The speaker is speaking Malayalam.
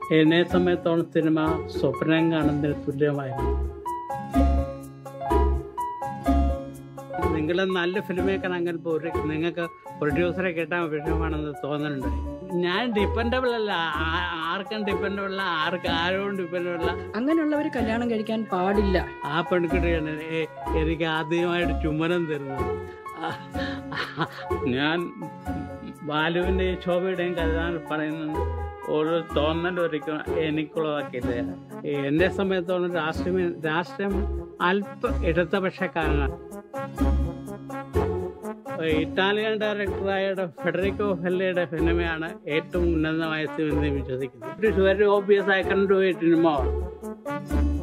എന്നെ സമയത്തോളം സിനിമ സ്വപ്നം കാണുന്നതിന് തുല്യമായിരുന്നു നിങ്ങൾ നല്ല ഫിലിം മേക്കറാണെങ്കിൽ ഒരു നിങ്ങൾക്ക് പ്രൊഡ്യൂസറെ കിട്ടാൻ വിഷമമാണെന്ന് തോന്നുന്നുണ്ട് ഞാൻ ഡിപ്പെൻഡബിൾ അല്ല ആ- ആർക്കും ഡിപ്പെൻഡബിൾ അല്ല ആർക്ക് ആരോടും ഡിപ്പെൻഡബിൾ അല്ല അങ്ങനെയുള്ളവർ കല്യാണം കഴിക്കാൻ പാടില്ല ആ പെൺകുട്ടിയാണ് എ- എനിക്ക് ആദ്യമായിട്ട് ചുമരം തരുന്നത് ആ, ഞാൻ ബാലുവിൻ്റെയും ശോഭയുടെയും കഥ പറയുന്നത് ഒരു തോന്നൽ ഒരിക്കലും എനിക്കുള്ളതാക്കിയില്ല എന്നെ സംബന്ധിച്ചോളം രാഷ്ട്രീയ രാഷ്ട്രീയം അല്പ ഇടതുപക്ഷക്കാരനാണ് ഇറ്റാലിയൻ ഡയറക്ടറായ ഫെഡറിക്കോ ഫെല്ലയുടെ സിനിമയാണ് ഏറ്റവും ഉന്നതമായ സിനിമ എന്ന് വിശ്വസിക്കുന്നത് it is very obvious I can do it in more